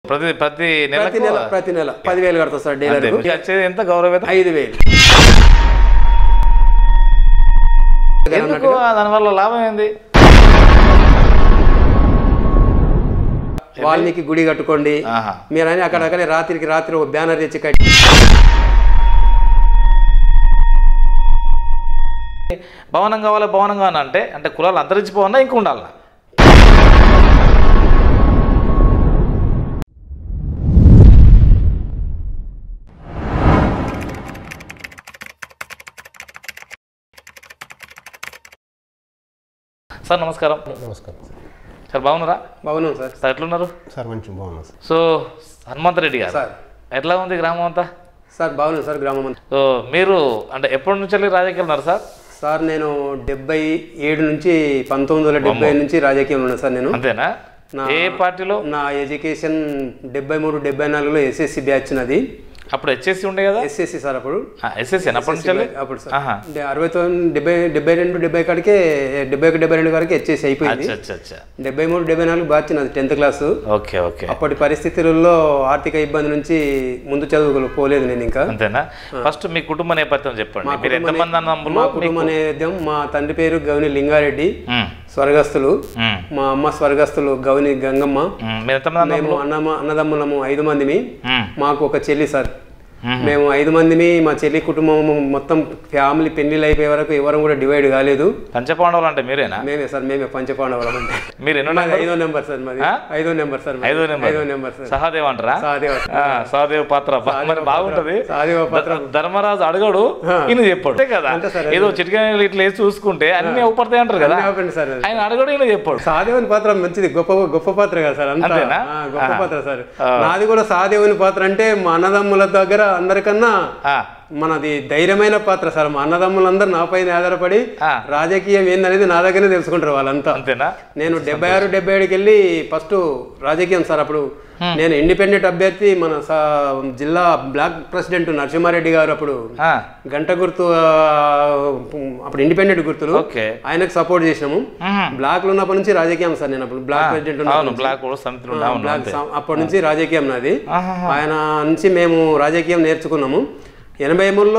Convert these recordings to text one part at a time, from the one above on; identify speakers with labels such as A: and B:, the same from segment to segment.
A: ప్రతి ప్రతి
B: ప్రతి
A: నెలకు
B: నెల ప్రతి నెల పదివేలు కడతా సార్
A: అంతే.
B: డీలర్
A: మీకు వచ్చేది ఎంత గౌరవేతం
B: ఐదు వేలు
A: ఎందుకు దానివల్ల లాభం ఏంది
B: వాల్మీకి గుడి కట్టుకోండి
A: ఆహా
B: మీరు అని అక్కడక్కడే రాత్రికి రాత్రి ఒక బ్యానర్ తెచ్చి కట్టి
A: భవనం కావాలి భవనం కావాలి అంటే అంటే కులాలు అంతరించిపోవన్నా ఇంకా ఉండాలన్నా సార్ నమస్కారం
C: నమస్కారం సార్
A: సార్ బాగున్నారా
B: బాగున్నాం సార్
A: సార్ ఎట్లున్నారు
C: సార్ మంచి బాగున్నాం సార్
A: సో హనుమంత్ రెడ్డి గారు
B: సార్
A: ఎట్లా ఉంది గ్రామం అంతా
B: సార్ బాగున్నాం సార్ గ్రామం అంతా
A: సో మీరు అంటే ఎప్పటి నుంచి వెళ్ళి రాజకీయాలు ఉన్నారు సార్
B: సార్ నేను డెబ్బై ఏడు నుంచి పంతొమ్మిది వందల డెబ్బై నుంచి రాజకీయంలో ఉన్నాను సార్ నేను
A: అంతేనా ఏ పార్టీలో
B: నా ఎడ్యుకేషన్ డెబ్బై మూడు డెబ్బై నాలుగులో ఎస్ఎస్సి బ్యాచ్ నాది
A: అప్పుడు హెచ్ఎస్సి ఉండే కదా
B: ఎస్ఎస్సి సార్ అప్పుడు
A: ఎస్ఎస్సి అప్పటి నుంచి వెళ్ళి
B: అప్పుడు సార్
A: ఆహా.
B: అంటే అరవై తొమ్మిది డెబ్బై డెబ్బై రెండు డెబ్బై కాడికే డెబ్బై ఒకటి డెబ్బై రెండు వరకు హెచ్ఎస్సి అయిపోయింది
A: అచ్చా అచ్చా అచ్చా
B: డెబ్బై మూడు డెబ్బై నాలుగు బ్యాచ్ నాది టెన్త్ క్లాసు
A: ఓకే ఓకే
B: అప్పటి పరిస్థితుల్లో ఆర్థిక ఇబ్బంది నుంచి ముందు చదువులు పోలేదు నేను ఇంకా
A: అంతేనా ఫస్ట్ మీ కుటుంబ నేపథ్యం చెప్పండి మీరు ఎంతమంది అన్నమ్ములు
B: మా కుటుంబ నేపథ్యం మా తండ్రి పేరు గౌని లింగారెడ్డి
A: ఉమ్,
B: స్వర్గస్థులు
A: ఉమ్,
B: మా అమ్మ స్వర్గస్థులు గౌని గంగమ్మ
A: ఉమ్, మీరు ఎంతమంది అన్నమ్ములు
B: మేము అన్నమ్మ అన్నదమ్ములము ఐదు మందిమి
A: ఉమ్,
B: మాకు ఒక చెల్లి సార్
A: మ్మ్.
B: మేము ఐదు మందిమి మా చెల్లి కుటుంబం మొత్తం ఫ్యామిలీ పెళ్లిళ్ళు అయిపోయే వరకు ఎవరం కూడా డివైడ్ కాలేదు
A: పంచపాండవులు అంటే మీరేనా
B: మేమే సార్ మేమే పంచపాండవులం అంటే
A: మీరు ఎన్నో
B: మాది ఐదో నెంబర్ సార్ మాది
A: ఆ?
B: ఐదో నెంబర్ సార్ మాది.
A: ఐదో నెంబర్
B: ఐదో నెంబర్ సార్
A: సహదేవ్ అంటారా
B: సహదేవ
A: ఆ, సహదేవ్ పాత్ర మరి బాగుంటది
B: సహదేవ పాత్ర
A: ధ- ధర్మరాజు అడగడు ఈయన చెప్పాడు అంతే కదా
B: అంతే సార్,
A: ఏదో చిటికాయలు ఇట్లా వేసి చూసుకుంటే అన్ని అవుపడతాయి అంటారు కదా
B: ఆపండి సార్ అది.
A: ఆయన అడగడు ఈయన చెప్పాడు
B: సహదేవుని పాత్ర మంచిది గొప్ప గొప్ప పాత్ర కదా సార్ అంతా
A: అంతేనా?
B: ఆ, గొప్ప పాత్ర సార్ నాది కూడా సహదేవుని పాత్ర అంటే మా అన్నదమ్ముల దగ్గర అందరికన్నా
A: ఆ,
B: మనది ధైర్యమైన పాత్ర సార్ మా అన్నదమ్ములందరూ నా పైన ఆధారపడి
A: ఆ.
B: రాజకీయం ఏందనేది నా దగ్గరనే తెలుసుకుంటారు వాళ్ళంతా
A: అంతేనా
B: నేను డెబ్బై ఆరు డెబ్బై ఏడుకి వెళ్ళి ఫస్ట్ రాజకీయం సార్ అప్పుడు నేను ఇండిపెండెంట్ అభ్యర్థి మన సా- జిల్లా బ్లాక్ ప్రెసిడెంట్ నరసింహారెడ్డి గారు అప్పుడు
A: ఆ,
B: గంట గుర్తు ఆ, అప్పుడు ఇండిపెండెంట్ గుర్తులు
A: ఓకే
B: ఆయనకు సపోర్ట్ చేసినాము
A: మ్మ్.
B: బ్లాక్ లో ఉన్నప్పటి నుంచి రాజకీయం సార్ నేను అప్పుడు బ్లాక్ ప్రెసిడెంట్ ఉన్నప్పటి
A: అవును
B: నుంచి.
A: బ్లాక్ కూడా సమితులు ఉండే, అవును
B: బ్లాక్
A: అంతే
B: సా- అప్పటి నుంచి రాజకీయం నాది
A: ఆహాహా.
B: ఆయన నుంచి మేము రాజకీయం నేర్చుకున్నాము ఎనభై మూడులో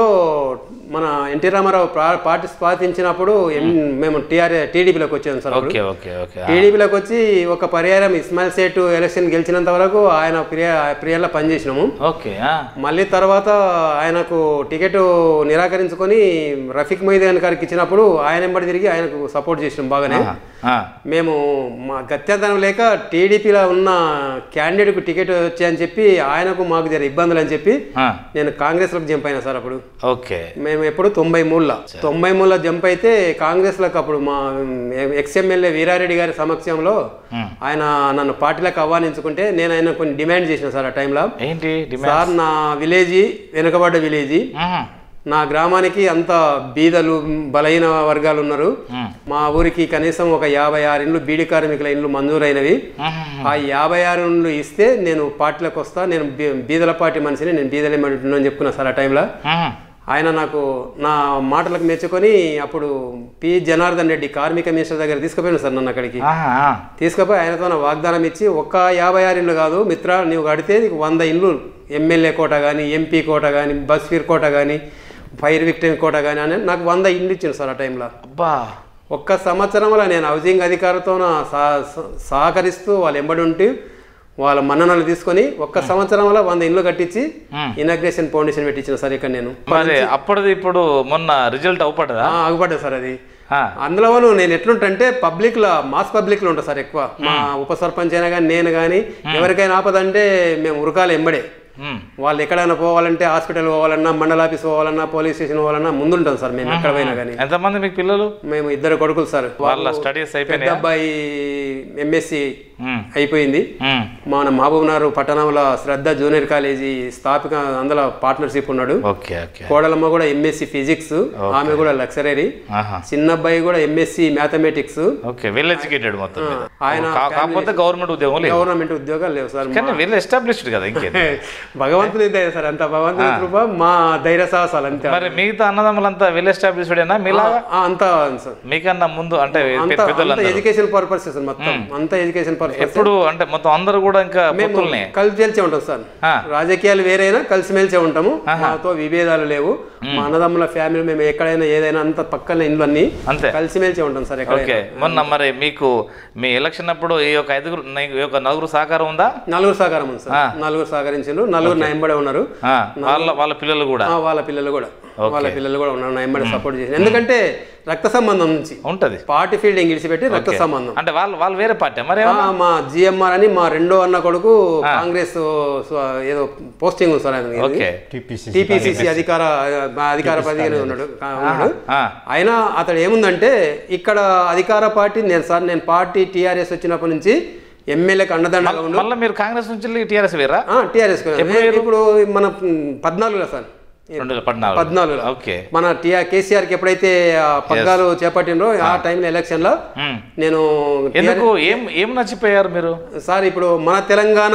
B: మన ఎన్టీ రామారావు ప్రా- పార్టీ స్థాపించినప్పుడు ఎన్- మేము టీఆర్ టీడీపీలోకి వచ్చాము సార్ అప్పుడు
A: ఓకే ఓకే ఓకే ఆ,
B: టీడీపీలోకి వచ్చి ఒక పర్యాయం ఇస్మాయిల్ సేటు ఎలక్షన్ గెలిచినంత వరకు ఆయన ప్రియ ప్రియాలో పనిచేసినాము
A: ఓకే ఆ,
B: మళ్ళీ తర్వాత ఆయనకు టికెట్ నిరాకరించుకొని రఫీక్ మొయిదీన్ గారికి ఇచ్చినప్పుడు ఆయన వెంబడి తిరిగి ఆయనకు సపోర్ట్ చేసినాం బాగానే
A: ఆ,
B: మేము మా గత్యంతరం లేక టీడీపీలో ఉన్న క్యాండిడేట్కు టికెట్ వచ్చాయని చెప్పి ఆయనకు మాకు జర ఇబ్బందులు అని చెప్పి
A: ఆ,
B: నేను కాంగ్రెస్లోకి జంప్ అయినా సార్ అప్పుడు
A: ఓకే
B: మేము ఎప్పుడు తొంభై మూడులో తొంభై మూడులో జంప్ అయితే కాంగ్రెస్లోకి అప్పుడు మా ఎక్స్ ఎమ్మెల్యే వీరారెడ్డి గారి సమక్షంలో
A: మ్మ్.
B: ఆయన నన్ను పార్టీలకు ఆహ్వానించుకుంటే నేను ఆయన కొన్ని డిమాండ్ చేసిన సార్ ఆ టైంలో
A: ఏంటి డిమాండ్
B: సార్ నా విలేజీ వెనుకబడ్డ విలేజీ
A: మ్మ్.
B: నా గ్రామానికి అంత బీదలు బలహీన వర్గాలు ఉన్నారు
A: మ్మ్.
B: మా ఊరికి కనీసం ఒక యాభై ఆరు ఇండ్లు బీడి కార్మికుల ఇండ్లు మంజూరైనవి
A: మ్మ్.
B: ఆ యాభై ఆరు ఇండ్లు ఇస్తే నేను పార్టీలకు వస్తా నేను బీ- బీదల పార్టీ మనిషిని నేను బీదలే అని చెప్పుకున్నా సార్ ఆ టైంలో
A: మ్మ్.
B: ఆయన నాకు నా మాటలకు మెచ్చుకొని అప్పుడు పి జనార్దన్ రెడ్డి కార్మిక మినిస్టర్ దగ్గర తీసుకుపోయాను సార్ నన్ను అక్కడికి
A: ఆహా, ఆ.
B: తీసుకుపోయి ఆయనతో నా వాగ్దానం ఇచ్చి ఒక్క యాభై ఆరు ఇండ్లు కాదు మిత్ర నీవు కడితే నీకు వంద ఇండ్లు ఎమ్మెల్యే కోట కానీ ఎంపీ కోట కానీ బస్ఫీర్ కోట కానీ ఫైర్ విక్టిమ్ కోట కానీ అని నాకు వంద ఇండ్లు ఇచ్చింది సార్ ఆ టైంలో
A: అబ్బా
B: ఒక్క సంవత్సరంలో నేను హౌసింగ్ అధికారితో సహకరిస్తూ వాళ్ళు ఎంబడి ఉంటూ వాళ్ళ మన్ననలు తీసుకొని ఒక్క సంవత్సరంలో వంద ఇండ్లు కట్టించి
A: మ్మ్.
B: ఇనాగ్రేషన్ ఫౌండేషన్ పెట్టించిన సార్ ఇక్కడ నేను
A: మరి అప్పటిది ఇప్పుడు మొన్న రిజల్ట్ అవుపడదా
B: ఆ, ఆగుపడ్డా సార్ అది
A: ఆ,
B: అందులోనూ నేను ఎట్లుంటంటే పబ్లిక్ లో మాస్ పబ్లిక్ లో ఉంటా సార్ ఎక్కువ మా ఉప సర్పంచ్ అయినా కానీ నేను కానీ ఎవరికైనా ఆపదంటే మేము ఉరకాలి ఎంబడే
A: మ్మ్.
B: వాళ్ళు ఎక్కడైనా పోవాలంటే హాస్పిటల్ పోవాలన్నా మండల ఆఫీస్ పోవాలన్నా పోలీస్ స్టేషన్ పోవాలన్నా ముందుంటాం సార్ మేము ఎక్కడ పోయినా కానీ
A: ఎంతమంది మీకు పిల్లలు
B: మేము ఇద్దరు కొడుకులు సార్
A: వాళ్ళ స్టడీస్
B: పెద్ద
A: అయిపోయినాయి
B: అబ్బాయి ఎంఎస్సి అయిపోయింది మన మహబూబ్నగర్ పట్టణంలో శ్రద్ధ జూనియర్ కాలేజీ స్థాపిక అందులో పార్ట్నర్షిప్ ఉన్నాడు
A: ఓకే ఓకే
B: కోడలమ్మ కూడా ఎంఎస్సి ఫిజిక్స్ ఆమె కూడా లెక్చరరీ
A: ఆహా
B: చిన్న అబ్బాయి కూడా MSc mathematics
A: okay well educated మొత్తం మీద.
B: ఆయన
A: కా- కాకపోతే గవర్నమెంట్ ఉద్యోగం లేదు
B: గవర్నమెంట్ ఉద్యోగాలు లేవు సార్
A: కానీ వెల్ ఎస్టాబ్లిష్డ్ కదా ఇంకేం
B: భగవంతుని దయ సార్ అంత భగవంతుని కృప మా ధైర్య సాహసాలు అంతే
A: మరి మిగతా అన్నదమ్ములంతా వెల్ ఎస్టాబ్లిష్డ్ అయినా మీలాగా
B: ఆ, అంతా సార్
A: మీకన్నా ముందు అంటే
B: అంత
A: పెద్దలు
B: అంత ఎడ్యుకేషన్ పర్పస్ సార్ మొత్తం అంత ఎడ్యుకేషన్ పర్పస్
A: ఎప్పుడు అంటే మొత్తం అందరూ కూడా ఇంకా
B: మేము
A: పొత్తుల్నే
B: కలిసి ఉంటాం సార్
A: ఆ.
B: రాజకీయాలు వేరైనా కలిసిమెలిసే ఉంటాము మాతో విభేదాలు లేవు మా అన్నదమ్ముల ఫ్యామిలీ మేము ఎక్కడైనా ఏదైనా అంత పక్కన ఇండ్లు అన్ని
A: అంతే
B: కలిసిమెలిసే ఉంటాం సార్ ఎక్కడైనా
A: ఓకే మొన్న మరి మీకు మీ ఎలక్షన్ అప్పుడు ఈ యొక్క ఐదుగురు ఈ యొక్క నలుగురు సహకారం ఉందా
B: నలుగురు సహకారం ఉంది సార్ నలుగురు సహకరించారు నలుగురు నయంబడే ఉన్నారు
A: ఆ, వాళ్ళ వాళ్ళ పిల్లలు కూడా
B: ఆ, వాళ్ళ పిల్లలు కూడా వాళ్ళ పిల్లలు కూడా ఉన్నారు నయంబడే సపోర్ట్ చేసి ఎందుకంటే రక్త సంబంధం నుంచి
A: ఉంటది
B: పార్టీ ఫీల్డింగ్ ఇడిచిపెట్టి రక్త సంబంధం
A: అంటే వాళ్ళు వాళ్ళు వేరే పార్టీ మరి
B: ఆ, మా జిఎంఆర్ అని మా రెండో అన్న కొడుకు కాంగ్రెస్ సో, ఏదో పోస్టింగ్ ఉంది సార్ ఆయన
A: ఓకే
C: టీపీసీ
B: టీపీసీసీ అధికార మా అధికార పదవిగానే ఉన్నాడు కా- ఉన్నాడు
A: ఆ,
B: అయినా అతడు ఏముందంటే ఇక్కడ అధికార పార్టీ నేను సార్ నేను పార్టీ టీఆర్ఎస్ వచ్చినప్పటి నుంచి ఎమ్మెల్యేకి అండదండగా ఉండు
A: మళ్ళీ మీరు కాంగ్రెస్ నుంచి టీఆర్ఎస్ వేరా
B: టీఆర్ఎస్ ఇప్పుడు మన పద్నాలుగులో సార్
A: రెండు వేల పద్నాలుగు
B: పద్నాలుగులో
A: ఓకే
B: మన టీఆర్ కేసీఆర్కి ఎప్పుడైతే ఆ పగ్గాలు చేపట్టినరో ఆ టైంలో ఎలక్షన్లో
A: మ్మ్.
B: నేను
A: ఎందుకు ఏం ఏం నచ్చిపోయారు మీరు
B: సార్ ఇప్పుడు మన తెలంగాణ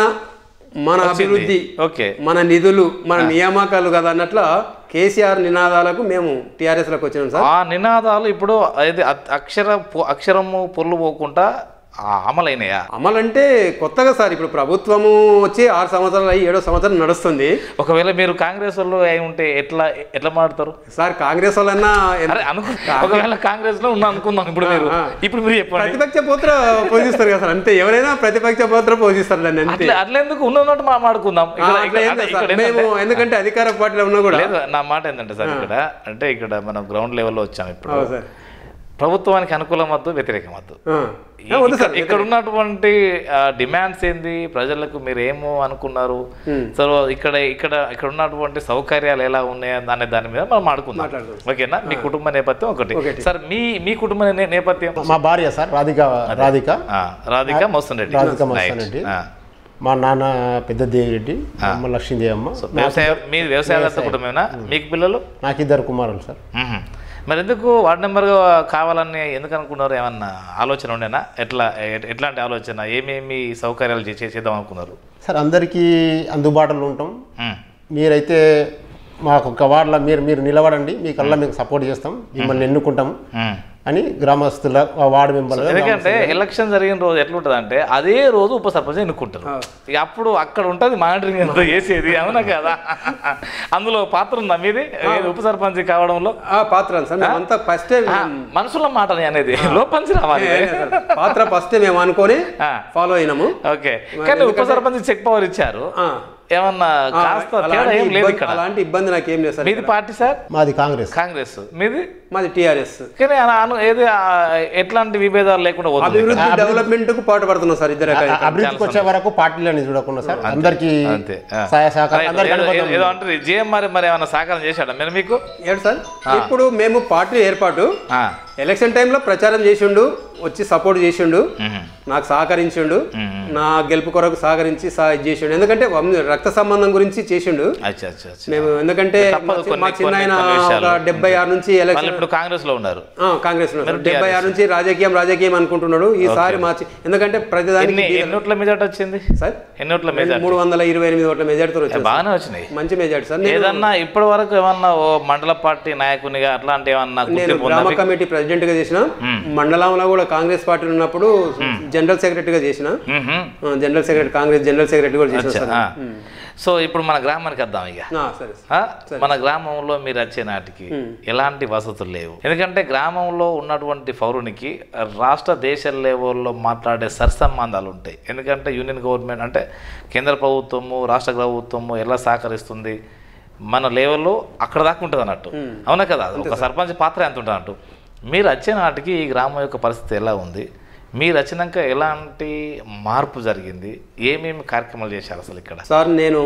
B: మన అభివృద్ధి
A: ఓకే
B: మన నిధులు మన నియామకాలు కదా అన్నట్ల కేసీఆర్ నినాదాలకు మేము టీఆర్ఎస్లోకి వచ్చినాం సార్
A: ఆ నినాదాలు ఇప్పుడు అది అ- అక్షర పొ- అక్షరము పొల్లు పోకుండా ఆ అమలైనయా
B: అమలంటే కొత్తగా సార్ ఇప్పుడు ప్రభుత్వము వచ్చి ఆరు సంవత్సరాలు అయ్యి ఏడో సంవత్సరం నడుస్తుంది
A: ఒకవేళ మీరు కాంగ్రెస్ వాళ్ళు అయి ఉంటే ఎట్లా ఎట్లా మాడతారు
B: సార్ కాంగ్రెస్ వాళ్ళన్నా ఎంత-
A: అరే అనుకు ఒకవేళ కాంగ్రెస్ లో ఉన్నా అనుకుందాం ఇప్పుడు మీరు ఇప్పుడు మీరు చెప్పండి
B: ప్రతిపక్ష పాత్ర పోషిస్తారు కదా సార్ అంతే ఎవరైనా ప్రతిపక్ష పాత్ర పోషిస్తారు దాన్ని అంతే
A: అట్లా అట్లా ఎందుకు ఉన్నట్టు మా మాడుకుందాం
B: ఆ,
A: ఇక్కడ
B: అట్లా
A: ఇక్కడ-
B: ఏం
A: అంటే
B: లేదు సార్.
A: ఇక్కడ
B: మేము
A: ఏంటంటే-
B: ఎందుకంటే అధికార పార్టీలో ఉన్నా కూడా
A: లేదు నా మాట ఏంటంటే సార్ ఇక్కడ అంటే ఇక్కడ మనం గ్రౌండ్ లెవెల్లో వచ్చాం ఇప్పుడు
B: అవును సార్
A: ప్రభుత్వానికి అనుకూలం వద్దు వ్యతిరేకం వద్దు
B: ఆ. ఆ, వద్దు సార్
A: ఇక్కడ ఉన్నటువంటి డిమాండ్స్ ఏంది ప్రజలకు మీరు ఏమో అనుకున్నారు సో ఇక్కడ ఇక్కడ ఇక్కడ ఉన్నటువంటి సౌకర్యాలు ఎలా ఉన్నాయి అనే దాని మీద మనం ఆడుకుందాం ఓకేనా మీ కుటుంబ నేపథ్యం ఒకటి సార్ మీ మీ కుటుంబ నే- నేపథ్యం
C: మా భార్య సార్ రాధిక రాధిక
A: ఆ, రాధిక మోసన్ రెడ్డి
C: రాధిక
A: Right.
C: మస్తాన్ రెడ్డి
A: ఆ.
C: మా నాన్న పెద్ద దేవిరెడ్డి అమ్మ లక్ష్మీదేవి అమ్మ
A: వ్యవసాయ మీ వ్యవసాయవేత్త కుటుంబమేనా మీకు పిల్లలు
C: నాకు ఇద్దరు కుమారులు సార్
A: మ్మ్. మరి ఎందుకు వార్డు మెంబర్గా కావాలని ఎందుకు అనుకున్నారు ఏమన్నా ఆలోచన ఉండేనా ఎట్లా ఎ- ఎట్లాంటి ఆలోచన ఏమేమి సౌకర్యాలు చే- చేద్దాం అనుకున్నారు
C: సార్ అందరికీ అందుబాటులో ఉంటాం
A: మ్మ్.
C: మీరైతే మాకు ఒక వార్డులో మీరు మీరు నిలబడండి మీకల్లా మీకు సపోర్ట్ చేస్తాం మిమ్మల్ని ఎన్నుకుంటాం
A: మ్మ్.
C: అని గ్రామస్తుల ఆ వార్డు మెంబర్లు
A: ఎందుకంటే ఎలక్షన్ జరిగిన రోజు ఎట్లుంటుంది అంటే అదే రోజు ఉప సర్పంచ్ ఎన్నుకుంటారు ఇక అప్పుడు అక్కడ ఉంటుంది మానిటరింగ్ ఎంత చేసేది అవునా కదా అందులో పాత్ర ఉందా మీది ఏది ఉప సర్పంచ్ కావడంలో
B: ఆ పాత్ర సార్ మేమంతా ఫస్టే
A: ఆ, మనుషుల మాట అనేది లోపంచి రావాలి
B: పాత్ర ఫస్టే మేము అనుకొని
A: ఆ.
B: ఫాలో అయినాము
A: ఓకే కానీ ఉప సర్పంచ్ చెక్ పవర్ ఇచ్చారు
B: ఆ.
A: ఏమన్నా కాస్త తేడా
B: అలాంటి
A: ఏం లేదు
B: ఇబ్బంది-
A: ఇక్కడ
B: అలాంటి ఇబ్బంది నాకేం లేదు సార్
A: మీది పార్టీ సార్
C: మాది కాంగ్రెస్
A: కాంగ్రెస్ మీది
B: మాది టీఆర్ఎస్
A: కానీ అలా అను ఏది ఆ, ఎట్లాంటి విభేదాలు లేకుండా పోతుంది
B: అభివృద్ధి డెవలప్మెంట్ కు పాటు పడుతున్నాం సార్ ఇద్దరు
C: ఆ- అభివృద్ధికి వచ్చే వరకు పార్టీలని చూడకుండా సార్ అందరికీ
A: అంతే ఆ.
C: సహాయ సహకారం
A: రైట్.
C: అందరికీ
A: ఏదో-
C: అనుబంధం
A: ఏదో అంటారు జిఎం మరి మరి ఏమైనా సహకారం చేశాడా మీరు మీకు
B: ఏంటి సార్ ఇప్పుడు మేము పార్టీ ఏర్పాటు
A: ఆ.
B: ఎలక్షన్ టైంలో ప్రచారం చేసిండు వచ్చి సపోర్ట్ చేసిండు
A: మ్మ్.
B: నాకు సహకరించిండు నా గెలుపు కొరకు సహకరించి సహా చేసిండు ఎందుకంటే వంశ- రక్త సంబంధం గురించి చేసిండు
A: అచ్చా అచ్చా అచ్చా
B: మేము ఎందుకంటే
A: తప్పదు
B: మా చి-
A: కొన్ని-
B: మా చిన్న
A: కొన్ని-
B: ఆయన
A: కొన్ని విషయాలు.
B: ఒక డెబ్బై ఆరు నుంచి
A: వాళ్ళు
B: ఎలక్షన్
A: ఇప్పుడు కాంగ్రెస్ లో ఉన్నారు
B: ఆ, కాంగ్రెస్ లో డెబ్బై ఆరు నుంచి రాజకీయం రాజకీయం అనుకుంటున్నాడు ఈసారి మా చి- ఎందుకంటే ప్రతిదానికి
A: ఎన్ని ఎన్ని ఓట్ల మెజార్టీ వచ్చింది
B: సార్
A: ఎన్ని ఓట్ల మెజార్టీ
B: మూడు వందల ఇరవై ఎనిమిది ఓట్ల మెజార్టీతో వచ్చారు
A: బాగానే వచ్చినాయి
B: మంచి మెజార్టీ సార్ నేను
A: ఏదన్నా ఇప్పటి వరకు ఏమన్నా ఓ మండల పార్టీ నాయకునిగా అట్లాంటి ఏమన్నా
B: నేను
A: గుర్తింపు ఉందా
B: గ్రామ కమిటీ ప్రెసిడెంట్ గా చేసిన మండలంలో కూడా కాంగ్రెస్ పార్టీ ఉన్నప్పుడు జనరల్ సెక్రటరీగా చేసిన
A: మ్మ్హ.
B: ఆ, general secretary Congress general secretary కూడా చేసిన సార్
A: ఆ. సో ఇప్పుడు మన గ్రామానికి వద్దాం ఇక
B: ఆ, సరే సార్.
A: ఆ? మన గ్రామంలో మీరు వచ్చే నాటికి ఎలాంటి వసతులు లేవు ఎందుకంటే గ్రామంలో ఉన్నటువంటి పౌరునికి రాష్ట్ర దేశ లెవెల్లో మాట్లాడే సర్సంబంధాలు ఉంటాయి ఎందుకంటే యూనియన్ గవర్నమెంట్ అంటే కేంద్ర ప్రభుత్వము రాష్ట్ర ప్రభుత్వము ఎలా సహకరిస్తుంది మన లెవెల్లో అక్కడ దాకా ఉంటుంది అన్నట్టు అవునా కదా ఒక సర్పంచ్ పాత్ర ఎంత ఉంటుంది అన్నట్టు మీరు వచ్చే నాటికి ఈ గ్రామం యొక్క పరిస్థితి ఎలా ఉంది మీరు వచ్చినాక ఎలాంటి మార్పు జరిగింది ఏమేమి కార్యక్రమాలు చేశారు అసలు ఇక్కడ
B: సార్ నేను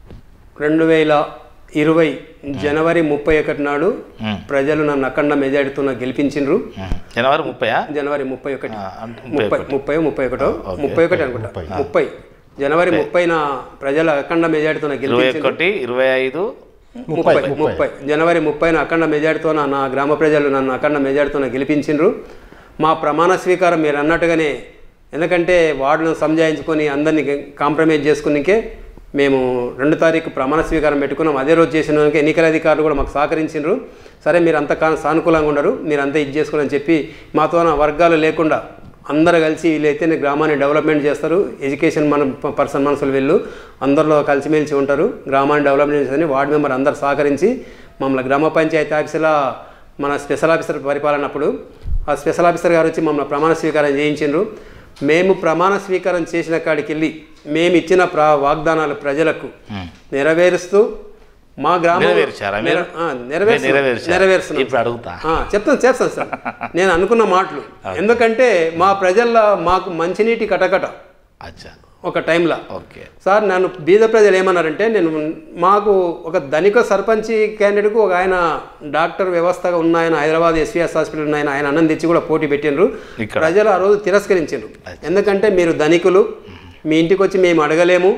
B: రెండు వేల ఇరవై జనవరి ముప్పై ఒకటి నాడు
A: మ్మ్.
B: ప్రజలు నన్ను అఖండ మెజారిటీతో నాకు గెలిపించిండ్రు
A: మ్మ్. జనవరి ముప్పయా
B: జనవరి ముప్పై ఒకటి
A: ఆ, అంటే ముప్పై
B: ముప్పై ముప్పై ముప్పై ఒకటో ముప్పై ఒకటి అనుకుంటా ముప్పై జనవరి ముప్పైన ప్రజల అఖండ మెజారిటీతో నాకు
A: ఇరవై
B: గెలిపించిండ్రు
A: ఒకటి ఇరవై ఐదు
B: ముప్పై ముప్పై జనవరి ముప్పైన అఖండ మెజార్టీతో నా గ్రామ ప్రజలు నన్ను అఖండ మెజార్టీతో గెలిపించిండ్రు మా ప్రమాణ స్వీకారం మీరు అన్నట్టుగానే ఎందుకంటే వార్డును సంజాయించుకొని అందరినీ కాంప్రమైజ్ చేసుకునికే మేము రెండు తారీఖు ప్రమాణ స్వీకారం పెట్టుకున్నాం అదే రోజు చేసిన ఎన్నికల అధికారులు కూడా మాకు సహకరించిండ్రు సరే మీరు అంత కా- సానుకూలంగా ఉండరు మీరు అంతా ఇది చేసుకోవాలని చెప్పి మాతో వర్గాలు లేకుండా అందరు కలిసి వీళ్ళైతే గ్రామాన్ని డెవలప్మెంట్ చేస్తారు ఎడ్యుకేషన్ మన ప- పర్సన్ మనసులు వీళ్ళు అందరిలో కలిసిమెలిసి ఉంటారు గ్రామాన్ని డెవలప్మెంట్ చేస్తారని వార్డు మెంబర్ అందరు సహకరించి మమ్మల్ని గ్రామ పంచాయతీ ఆఫీసులో మన స్పెషల్ ఆఫీసర్ పరిపాలన అప్పుడు ఆ స్పెషల్ ఆఫీసర్ గారు వచ్చి మమ్మల్ని ప్రమాణ స్వీకారం చేయించిండ్రు మేము ప్రమాణ స్వీకారం చేసిన కాడికి వెళ్ళి మేము ఇచ్చిన ప్ర వాగ్దానాలు ప్రజలకు నెరవేరుస్తూ మా గ్రామం
A: నెరవేర్చారా మీరు?
B: నెరవేర్చు
A: నెరవేర్చారు.
B: నెరవేరుస్తున్నాం
A: ఇప్పుడు అడుగుతా
B: ఆ, చెప్తాను చేస్తాను సార్ నేను అనుకున్న మాటలు ఎందుకంటే మా ప్రజల్లో మాకు మంచినీటి కటకట
A: అచ్చా
B: ఒక టైంలో
A: ఓకే
B: సార్ నన్ను బీద ప్రజలు ఏమన్నారంటే నేను మాకు ఒక ధనిక సర్పంచి క్యాండిడేట్కు ఒక ఆయన డాక్టర్ వ్యవస్థగా ఉన్న ఆయన హైదరాబాద్ ఎస్వీఎస్ హాస్పిటల్ ఉన్న ఆయన ఆయన అన్నం తెచ్చి కూడా పోటీ పెట్టిండ్రు
A: ఇక్కడ.
B: ప్రజలు ఆ రోజు తిరస్కరించారు ఎందుకంటే మీరు ధనికులు మీ ఇంటికి వచ్చి మేము అడగలేము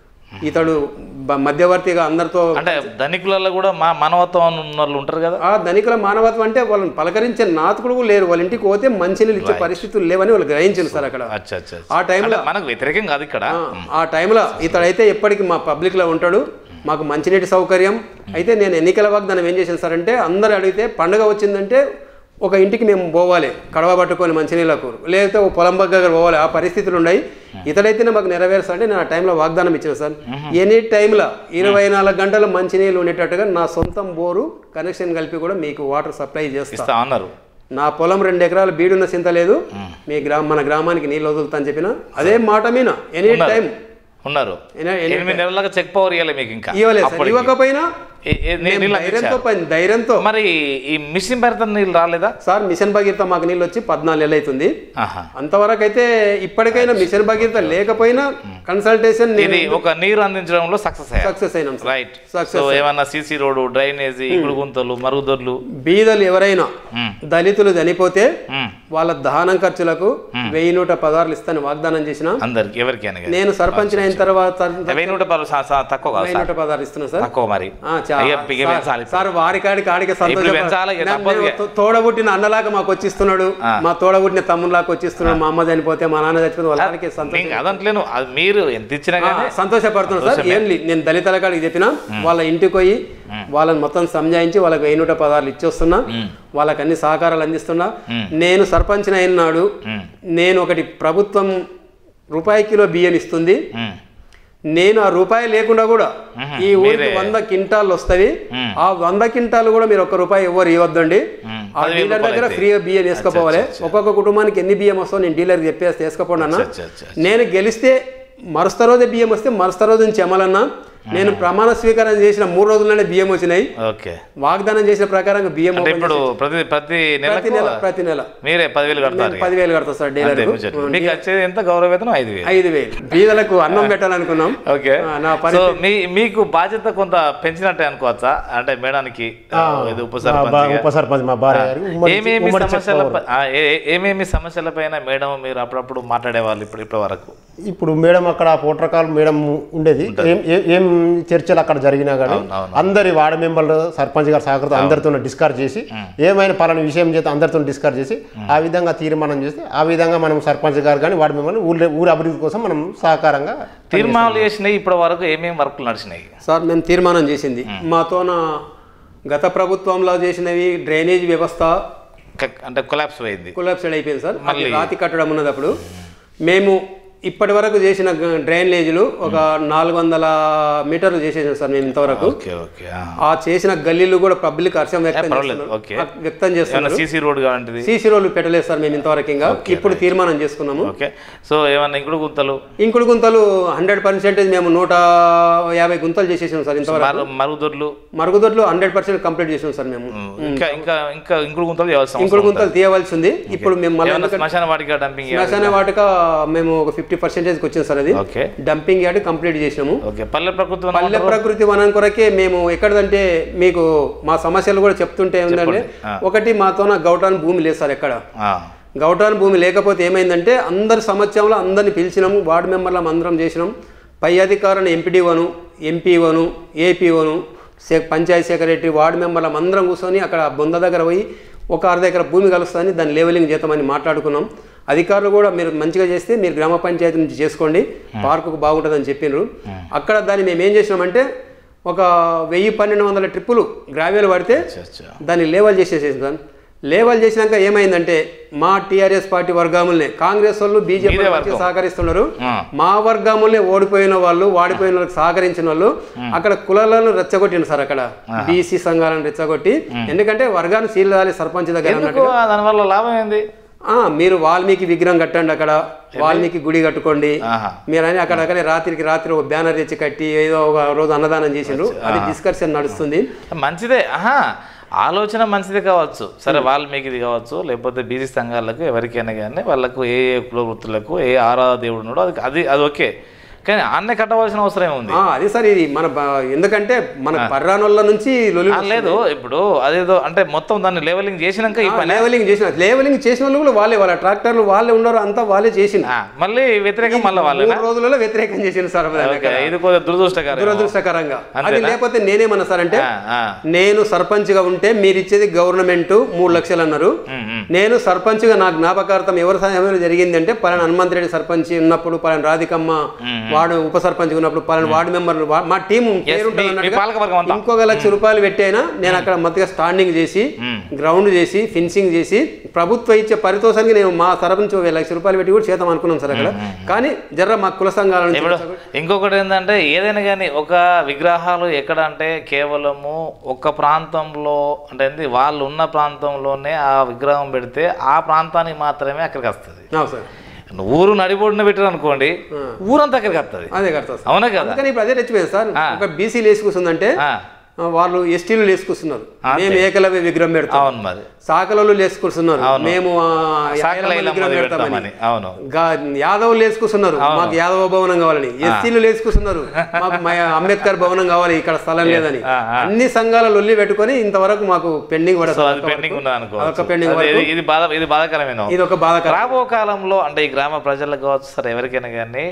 B: ఇతడు బ- మధ్యవర్తిగా అందరితో
A: అంటే ధనికులలో కూడా మా మానవత్వం ఉన్న వాళ్ళు ఉంటారు కదా
B: ఆ ధనికుల మానవత్వం అంటే వాళ్ళని పలకరించే నాతుకుడు కూడా లేరు వాళ్ళ ఇంటికి పోతే మంచినీళ్ళు ఇచ్చే పరిస్థితులు లేవని వాళ్ళు గ్రహించారు సార్ అక్కడ
A: అచ్చా అచ్చా
B: ఆ టైంలో
A: అంటే మనకు వ్యతిరేకం కాదు ఇక్కడ
B: ఆ, ఆ టైంలో ఇతడైతే ఎప్పటికీ మా పబ్లిక్లో ఉంటాడు మాకు మంచినీటి సౌకర్యం అయితే నేను ఎన్నికల వాగ్దానం ఏం చేశాను సార్ అంటే అందరు అడిగితే పండుగ వచ్చిందంటే ఒక ఇంటికి మేము పోవాలి కడవ పట్టుకొని మంచినీళ్ళకు లేకపోతే ఒక పొలం దగ్గర పోవాలి ఆ పరిస్థితులు ఉన్నాయి ఇతడైతేనే మాకు నెరవేరుస్తా అంటే నేను ఆ టైంలో వాగ్దానం ఇచ్చాను సార్ ఎనీ టైంలో ఇరవై నాలుగు గంటల మంచినీళ్ళు ఉండేటట్టుగా నా సొంతం బోరు కనెక్షన్ కలిపి కూడా మీకు వాటర్ సప్లై చేస్తాను
A: ఇస్తా అన్నారు
B: నా పొలం రెండు ఎకరాలు బీడున్న చింత లేదు మీ గ్రామ మన గ్రామానికి నీళ్ళు వదులుతా అని చెప్పిన అదే మాట మీద ఎనీ టైం
A: ఉన్నారు
B: ఎనీ- ఎనీ
A: ఎనిమిది నెలలకు చెక్ పవర్ ఇవ్వాలి మీకు ఇంకా
B: ఇవ్వలేదు సార్
A: అప్పటికి.
B: ఇవ్వకపోయినా
A: ఏ- ఏ- నీ-
B: మేము
A: నీళ్ళు
B: ధైర్యంతో
A: అందించారు.
B: పని ధైర్యంతో
A: మరి ఈ మిషన్ భరిత నీళ్ళు రాలేదా
B: సార్ మిషన్ భగీరథ మాకు నీళ్ళు వచ్చి పద్నాలుగు నెలలు అవుతుంది
A: ఆహా
B: అంతవరకు అయితే ఇప్పటికైనా మిషన్ భగీరథ లేకపోయినా కన్సల్టేషన్
A: ఇది ఒక నీరు అందించడంలో సక్సెస్ అయ్యారు
B: సక్సెస్ అయినాం సార్
A: రైట్
B: Success
A: సో ఏమన్నా సీసీ రోడ్డు డ్రైనేజీ ఇగుడు గుంతలు మరుగుదొడ్లు
B: బీదలు ఎవరైనా
A: మ్మ్.
B: దళితులు చనిపోతే
A: మ్మ్.
B: వాళ్ళ దహనం ఖర్చులకు వెయ్యి నూట పదార్లు ఇస్తాను వాగ్దానం చేసిన
A: అందరికి ఎవరికైనా కానీ.
B: నేను సర్పంచ్ అయిన తర్వాత
A: వెయ్యి నూట పది సా- సా- తక్కువ కాదు
B: వెయ్యి
A: సార్
B: నూట పదార్లు ఇస్తున్నా సార్
A: తక్కువ మరి
B: ఆ, చా-
A: అయ్యా, ఇక
B: సార్-
A: పెంచాలి
B: సార్ వారి కాడికి ఆడికి
A: ఇప్పుడు పెంచాలి, ఇక తప్పదు ఇక.
B: సంతోషం తోడబుట్టిన అన్నలాగా మాకు వచ్చిస్తున్నాడు మా తోడబుట్టిన తమ్ముళ్ళకి వచ్చిస్తున్నాడు మా అమ్మ చనిపోతే మా నాన్న చనిపోతే వాళ్ళకి సంతోషం
A: నేను అదంటలేను అది మీరు ఎంత ఇచ్చినా కానీ
B: సంతోషపడుతున్నాను సార్ ఏం లేదు నేను దళితుల కాడికి చెప్పిన వాళ్ళ ఇంటికి పోయి వాళ్ళని మొత్తం సంజాయించి వాళ్ళకి వెయ్యి నూట పదార్లు ఇచ్చొస్తున్నా వాళ్ళకి అన్ని సహకారాలు అందిస్తున్నా నేను సర్పంచ్ అయినాడు నేను ఒకటి ప్రభుత్వం రూపాయి కిలో బియ్యం ఇస్తుంది
A: మ్మ్.
B: నేను ఆ రూపాయి లేకుండా కూడా ఈ ఊరికి వంద క్వింటాలు వస్తాయి ఆ వంద క్వింటాలు కూడా మీరు ఒక్క రూపాయి ఎవరు ఇవ్వద్దండి
A: మ్మ్.
B: ఆ డీలర్ దగ్గర ఫ్రీగా బియ్యం వేసుకోపోవాలి ఒక్కొక్క కుటుంబానికి ఎన్ని బియ్యం వస్తావు నేను డీలర్కి చెప్పేసి వేసుకోపోండి అన్న
A: అచ్చా, అచ్చా,
B: నేను గెలిస్తే మరుసటి రోజే బియ్యం వస్తే మరుసటి రోజు నుంచి అమలన్నా నేను ప్రమాణ స్వీకారం చేసిన మూడు రోజుల్లోనే బియ్యం వచ్చినాయి
A: ఓకే
B: వాగ్దానం చేసిన ప్రకారం బియ్యం
A: అంటే
B: open
A: ఇప్పుడు ప్రతి ప్రతి
B: ప్రతి
A: నెలకు
B: నెల ప్రతి నెల
A: మీరే పదివేలు కడతారు ఇక.
B: పదివేలు కడతా సార్
A: అంతే
B: డీలర్
A: ముచ్చట. మీకు వచ్చేది ఎంత గౌరవ వేతనం ఐదు వేలు
B: ఐదు వేలు బీదలకు అన్నం పెట్టాలనుకున్నాం
A: ఓకే
B: ఆ, నా
A: సో
B: పరిస్థితి
A: మీ మీకు బాధ్యత కొంత పెంచినట్టే అనుకోవచ్చా అంటే మేడానికి ఆ, ఇది ఉప
C: మా
A: సర్పంచ్
C: బా- ఉప సర్పంచ్ మా భార్య గారు ఉమ్మడి-
A: ఏమేమి
C: ఉమ్మడి
A: సమస్యల
C: చెప్పుకోవాలి.
A: ఏమేమి సమస్యలపైన మేడం మీరు అప్పుడప్పుడు మాట్లాడేవాళ్ళు ఇప్పుడు ఇప్పటి వరకు
C: ఇప్పుడు మేడం అక్కడ పోట్రకాల్ మేడం ఉండేది ఏం ఏ- ఏం చర్చలు అక్కడ జరిగినా కానీ
A: అవును,
C: అందరి వార్డు మెంబర్లు సర్పంచ్ గారు సహకరితో అందరితో డిస్కస్ చేసి ఏమైనా పలానా విషయం చేస్తే అందరితో డిస్కస్ చేసి ఆ విధంగా తీర్మానం చేస్తే ఆ విధంగా మనం సర్పంచ్ గారు కానీ వార్డు మెంబర్లు ఊరి ఊరి అభివృద్ధి కోసం మనం సహకారంగా
A: తీర్మానాలు చేసినాయి ఇప్పటి వరకు ఏమేమి వర్కులు నడిచినాయి
B: సార్ మేము తీర్మానం చేసింది మాతోన గత ప్రభుత్వంలో చేసినవి డ్రైనేజ్ వ్యవస్థ
A: క- అంటే కొలాప్స్ అయింది
B: కొలాప్సైడ్ అయిపోయింది సార్ అది రాతి కట్టడం ఉన్నది అప్పుడు మేము ఇప్పటి వరకు చేసిన గ- డ్రైనేజీలు ఒక నాలుగు వందల మీటర్లు చేసేసాం సార్ మేము ఇంతవరకు
A: ఓకే ఓకే ఆ.
B: ఆ చేసిన గల్లీలు కూడా పబ్లిక్ హర్షం వ్యక్తం
A: పర్వాలేదు,
B: చేస్తున్నారు.
A: ఓకే.
B: ఆ, వ్యక్తం
A: ఏమన్నా
B: చేస్తున్నారు
A: సీసీ రోడ్ లాంటిది
B: సీసీ రోడ్లు పెట్టలేదు సార్ మేము ఇంతవరకు ఇంకా ఇప్పుడు తీర్మానం చేసుకున్నాము
A: ఓకే సో ఏమన్నా ఇంకుడు గుంతలు
B: ఇంకుడు గుంతలు హండ్రెడ్ పర్సెంటేజ్ మేము నూట యాభై గుంతలు చేసేసాం సార్ ఇంతవరకు
A: మరు- మరుగుదొడ్లు
B: మరుగుదొడ్లు హండ్రెడ్ పర్సెంట్ కంప్లీట్ చేసాం సార్ మేము
A: ఇంకా ఇంకా ఇంకా ఇంకుడు గుంతలు చేయాల్సిన
B: ఇంకుడు గుంతలు తీయవలసి ఉంది ఇప్పుడు మేము మళ్ళీ
A: ఏమన్నా శ్మశాన వాటిక డంపింగ్
B: శ్మశాన వాటిక మేము ఒక ఫిఫ్టీ పర్సెంటేజ్కి వచ్చింది సార్ అది
A: ఓకే
B: డంపింగ్ యార్డ్ కంప్లీట్ చేసినాము
A: ఓకే పల్లె ప్రకృతి వనం
B: పల్లె ప్రకృతి వనం కొరకే మేము ఎక్కడదంటే మీకు మా సమస్యలు కూడా చెప్తుంటే ఏంటంటే ఒకటి మాతోన గౌటాన్ భూమి లేదు సార్ ఎక్కడ
A: ఆ,
B: గౌటాన్ భూమి లేకపోతే ఏమైందంటే అందరి సమస్యలో అందరిని పిలిచినాము వార్డు మెంబర్లం అందరం చేసినాం పై అధికారులను ఎంపీడీవను ఎంపీవను ఏపీవను సె పంచాయతీ సెక్రటరీ వార్డు మెంబర్లం అందరం కూర్చొని అక్కడ బొంద దగ్గర పోయి ఒక అర్ధ ఎకర భూమి కలుస్తుందని దాన్ని లెవెలింగ్ చేద్దామని మాట్లాడుకున్నాం అధికారులు కూడా మీరు మంచిగా చేస్తే మీరు గ్రామ పంచాయతీ నుంచి చేసుకోండి పార్కుకు బాగుంటుందని చెప్పినారు అక్కడ దాన్ని మేము ఏం చేసినామంటే ఒక వెయ్యి పన్నెండు వందల ట్రిప్పులు గ్రావ్యాలు పడితే
A: అచ్చా, అచ్చా.
B: దాన్ని లేవల్ చేసేసేసాం సార్ లేవల్ చేసినాక ఏమైందంటే మా టీఆర్ఎస్ పార్టీ వర్గాములనే కాంగ్రెస్ వాళ్ళు బీజేపీ
A: మీదే
B: వాళ్ళకి
A: వర్గం.
B: సహకరిస్తున్నారు
A: ఆ.
B: మా వర్గములనే ఓడిపోయిన వాళ్ళు వాడిపోయిన వాళ్ళకి సహకరించిన వాళ్ళు అక్కడ కులాలను రెచ్చగొట్టిండు సార్ అక్కడ బీసీ సంఘాలను రెచ్చగొట్టి ఎందుకంటే వర్గాన్ని సీలాలి సర్పంచ్ దగ్గర
A: ఎందుకు
B: అన్నట్టుగా
A: దానివల్ల లాభం ఏంది
B: ఆ, మీరు వాల్మీకి విగ్రహం కట్టండి అక్కడ వాల్మీకి గుడి కట్టుకోండి
A: ఆహా
B: మీరు అని అక్కడక్కడే రాత్రికి రాత్రి ఒక బ్యానర్ తెచ్చి కట్టి ఏదో ఒక రోజు అన్నదానం చేసిండ్రు అది డిస్కషన్ నడుస్తుంది
A: మంచిదే ఆహా ఆలోచన మంచిది కావచ్చు సరే వాల్మీకిది కావచ్చు లేకపోతే బీసీ సంఘాలకు ఎవరికైనా కానీ వాళ్ళకు ఏ ఏ కుల వృత్తులకు ఏ ఆరాధ దేవుడు ఉన్నాడో అది అది అది ఓకే కానీ ఆన్నే కట్టవలసిన అవసరం ఏముంది
B: ఆ, అది సార్ ఇది మన బ- ఎందుకంటే మన పర్రానోళ్ళ నుంచి లొల్లి
A: ఆ, లేదు ఇప్పుడు అదేదో అంటే మొత్తం దాన్ని లెవెలింగ్ చేసినాక ఈ పని
B: లేవలింగ్ చేసిన లేవలింగ్ చేసిన వాళ్ళు కూడా వాళ్ళే వాళ్ళ ట్రాక్టర్లు వాళ్ళే ఉన్నారు అంతా వాళ్ళే చేసింది
A: ఆ, మళ్ళీ వ్యతిరేకం మళ్ళీ వాళ్ళేనా
B: మూడు రోజులలో వ్యతిరేకం చేసింది సార్ దాన్ని.
A: ఓకే ఇది కొద్దిగా దురదృష్టకరం
B: దురదృష్టకరంగా అది లేకపోతే నేనేమన్నా సార్ అంటే
A: ఆ, ఆ.
B: నేను సర్పంచ్గా ఉంటే మీరు ఇచ్చేది గవర్నమెంట్ మూడు లక్షలు అన్నారు
A: ఉమ్, ఉమ్.
B: నేను సర్పంచ్గా నా జ్ఞాపకార్థం ఎవరి సహాయంలో జరిగిందంటే పలానా హనుమంత్ రెడ్డి సర్పంచ్ ఉన్నప్పుడు పలానా రాధికమ్మ వార్డు ఉప సర్పంచ్ ఉన్నప్పుడు పలానా వార్డు మెంబర్లు వా- మా టీం పేరు ఉంటుంది
A: మీ- మీ
B: అన్నట్టుగా
A: పాలకవర్గం అంతా
B: ఇంకొక లక్ష రూపాయలు పెట్టి అయినా నేను అక్కడ మధ్యగా స్టాండింగ్ చేసి గ్రౌండ్ చేసి ఫినిషింగ్ చేసి ప్రభుత్వం ఇచ్చే పరితోషానికి నేను మా సర్పంచ్ ఒక లక్ష రూపాయలు పెట్టి కూడా చేద్దాం అనుకున్నాం సార్ అక్కడ కానీ జర్ర మా కుల సంఘాల నుంచి
A: ఇప్పుడు ఇంకొకటి ఏంటంటే ఏదైనా కానీ ఒక విగ్రహాలు ఎక్కడ అంటే కేవలము ఒక ప్రాంతంలో అంటే ఏంది వాళ్ళు ఉన్న ప్రాంతంలోనే ఆ విగ్రహం పెడితే ఆ ప్రాంతానికి మాత్రమే అక్కడికి వస్తుంది
B: ఆ, సార్
A: ఊరు నడిబొడిన పెట్టారు అనుకోండి ఊరంతా అక్కడికి వస్తుంది
B: అదే కడతా సార్
A: అవునా కదా
B: అందుకని ఇప్పుడు అదే తెచ్చిపోయింది సార్ ఒక బీసీలు వేసుకొస్తుందంటే
A: ఆ,
B: ఆ, వాళ్ళు ఎస్టీలు లేసుకొస్తున్నారు మేము ఏకలవ్య విగ్రహం పెడతాం
A: అవును మరి
B: సాకలలో లేసుకొస్తున్నారు మేము ఆ,
A: సాకల
B: యాదవ
A: ఇల్లమ్మ
B: విగ్రహం
A: పెడతామని
B: పెడతామని
A: అవును
B: గా- యాదవులు లేసుకొస్తున్నారు మాకు యాదవ భవనం కావాలని ఎస్సీలు లేసుకొస్తున్నారు మాకు మా అంబేద్కర్ భవనం కావాలి ఇక్కడ స్థలం లేదని
A: ఆ, ఆ.
B: అన్ని సంఘాల లొల్లి పెట్టుకొని ఇంతవరకు మాకు పెండింగ్
A: సో
B: పడదు
A: అది పెండింగ్ ఉన్నది అనుకో
B: అదొక పెండింగ్
A: అది- ఇది- ఇది బాధ ఇది బాధాకరమైన
B: ఇది ఒక బాధకరం
A: రాబో కాలంలో అంటే ఈ గ్రామ ప్రజలకు కావచ్చు సరే ఎవరికైనా కానీ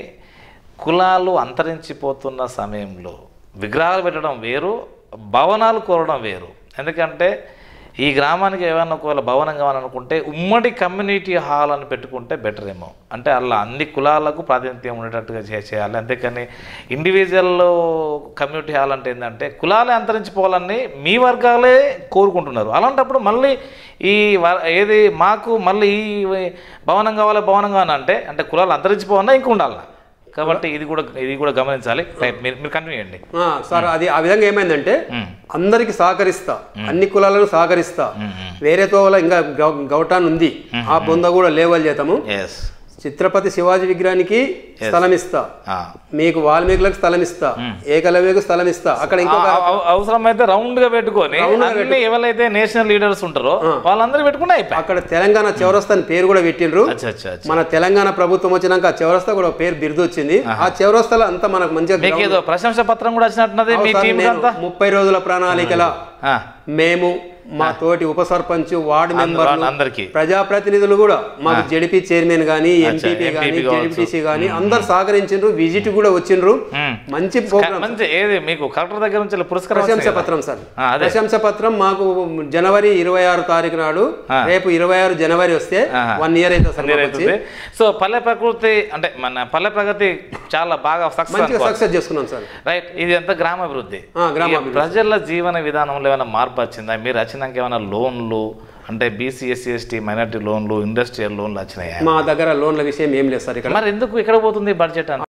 A: కులాలు అంతరించిపోతున్న సమయంలో విగ్రహాలు పెట్టడం వేరు భవనాలు కోరడం వేరు ఎందుకంటే ఈ గ్రామానికి ఏమైనా ఒకవేళ భవనం కావాలనుకుంటే ఉమ్మడి కమ్యూనిటీ హాల్ అని పెట్టుకుంటే బెటర్ ఏమో అంటే అలా అన్ని కులాలకు ప్రాతినిధ్యం ఉండేటట్టుగా చే- చేయాలి అంతేకాని ఇండివిజువల్ కమ్యూనిటీ హాల్ అంటే ఏంటంటే కులాలే అంతరించిపోవాలని మీ వర్గాలే కోరుకుంటున్నారు అలాంటప్పుడు మళ్ళీ ఈ వ- ఏది మాకు మళ్ళీ ఈ భవనం కావాలి భవనం కావాలి అంటే అంటే కులాలు అంతరించిపోవాలన్నా ఇంక ఉండాలన్నా కాబట్టి ఇది కూడా ఇది కూడా గమనించాలి రైట్ మీరు మీరు కంటిన్యూ చేయండి
B: ఆ, సార్ అది ఆ విధంగా ఏమైందంటే
A: మ్మ్.
B: అందరికి సహకరిస్తా అన్ని కులాలను సహకరిస్తా వేరే తోవల ఇంకా గౌ- గౌటాన్ ఉంది ఆ బొంద కూడా లేవల్ చేతాము
A: ఎస్
B: ఛత్రపతి శివాజీ విగ్రహానికి స్థలం ఇస్తా మీకు వాల్మీకులకు స్థలం ఇస్తా ఏకలవ్యకు స్థలం ఇస్తా అక్కడ ఇంకొక
A: అవసరమైతే రౌండ్ గా పెట్టుకొని అన్ని ఎవరైతే నేషనల్ లీడర్స్ ఉంటారో వాళ్ళందరూ పెట్టుకుని అయిపోయి
B: అక్కడ తెలంగాణ చౌరస్తా అని పేరు కూడా పెట్టిండ్రు
A: అచ్చా అచ్చా అచ్చా
B: మన తెలంగాణ ప్రభుత్వం వచ్చినాక ఆ చౌరస్తా కూడా పేరు బిరుదు వచ్చింది ఆ చౌరస్తాలో అంతా మనకు మంచిగా
A: మీకు ఏదో ప్రశంస పత్రం కూడా వచ్చినట్టున్నది మీ
B: సార్,
A: టీం
B: నేను
A: అంతా
B: ముప్పై రోజుల ప్రణాళికల
A: ఆ,
B: మేము మా తోటి ఉప సర్పంచ్ వార్డు మెంబర్లు
A: అందరికీ
B: ప్రజాప్రతినిధులు కూడా మాకు జడిపి చైర్మన్ గానీ ఎంపీపీ
A: MPP
B: గానీ
A: కావచ్చు.
B: జడిపిసి గానీ అందరు సహకరించిండ్రు విజిట్ కూడా వచ్చిండ్రు
A: మ్మ్.
B: మంచి ప్రోగ్రామ్
A: మంచి ఏది మీకు కలెక్టర్ దగ్గర నుంచి పురస్కారం
B: ప్రశంస
A: వచ్చింది కదా?
B: పత్రం సార్
A: ఆ, అదే
B: ప్రశంస పత్రం మాకు జనవరి ఇరవై ఆరు తారీఖు నాడు రేపు ఇరవై ఆరు జనవరి వస్తే వన్ ఇయర్ అయితే సార్ మాకు వచ్చి.
A: అవుతుంది సో పల్లె ప్రకృతి అంటే మన పల్లె ప్రగతి చాలా బాగా సక్సెస్
B: మంచిగా సక్సెస్ చేసుకున్నాం సార్
A: రైట్ ఇది అంతా గ్రామాభివృద్ధి
B: ఆ, గ్రామ
A: ఈ ప్రజల జీవన విధానంలో ఏమైనా మార్పు వచ్చిందా మీరు వచ్చినాక ఏమైనా లోన్లు అంటే బీసీ ఎస్సీ ఎస్టీ మైనార్టీ లోన్లు ఇండస్ట్రియల్ లోన్లు వచ్చినాయా
B: మా దగ్గర లోన్ల విషయం ఏం లేదు సార్ ఇక్కడ
A: మరి ఎందుకు ఎక్కడ పోతుంది బడ్జెట్ అని